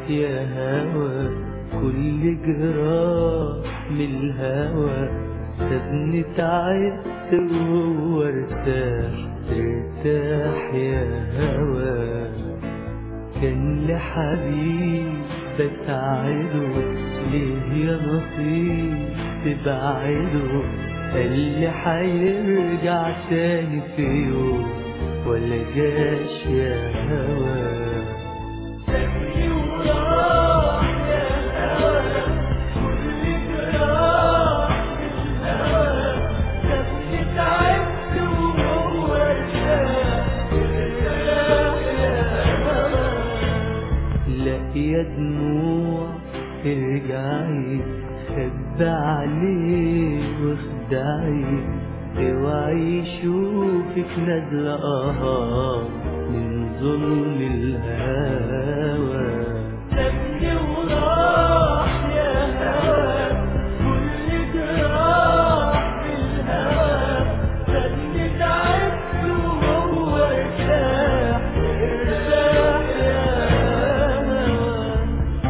يا هوى كل جراح من الهوى سابني تعبت وهو ارتاح ارتاح يا هوى كان لحبيب بساعده ليه يا نصيب تبعده قال لي حيرجع تاني في يوم ولا جاش يا هوى سابني وراح يا هوى كل جراح من الهوى سابني تعبت وهو ارتاح ارتاح يا هوى لا يا دموع ارجعي خد عليه واخدعي اوعي يشوفك نازلة اه من ظلم الهوى سابني وراح يا هوى كل جراح بالهوى سابني تعبت وهو ارتاح ارتاح يا هوى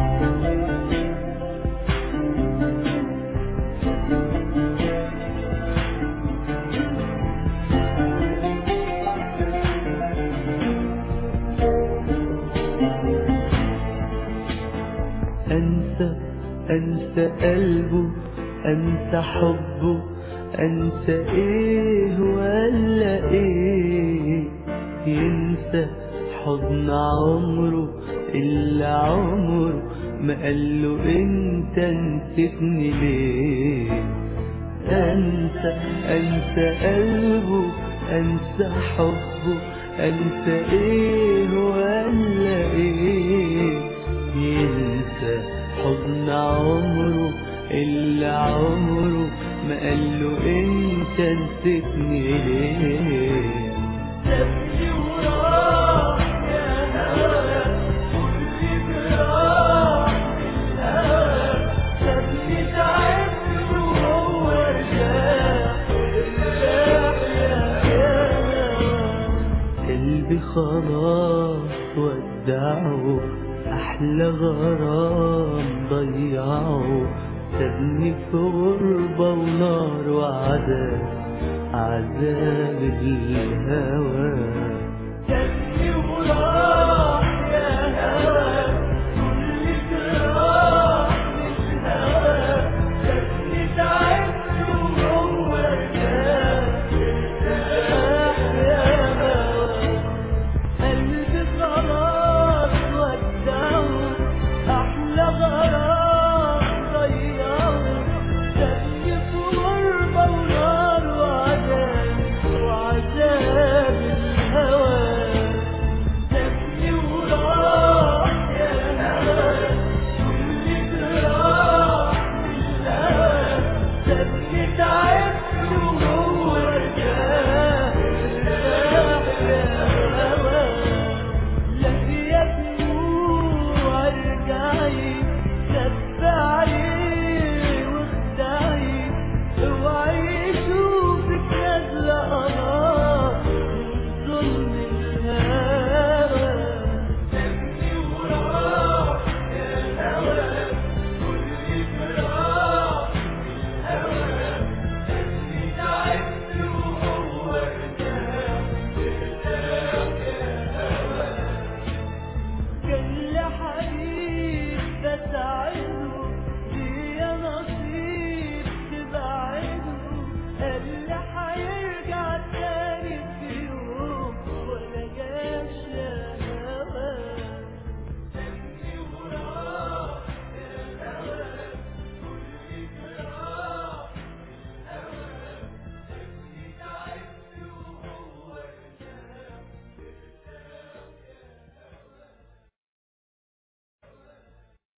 أنسى أنسى قلبه أنسى حبه أنسى إيه ولا إيه ينسى حضن عمره إلا عمره ما قاله أنت نسيتني ليه أنسى أنسى قلبه أنسى حبه أنسى إيه ولا إيه ينسى حضن عمره إلا عمره ما قاله أنت نسيتني ليه سابني وراح يا هوى كل جراح بالهوى سابني تعبت وهو ارتاح ارتاح يا هوى قلبي خلاص ودعه أحلى غرام ضيعه سابني في غربة ونار وعذاب عذاب الهوى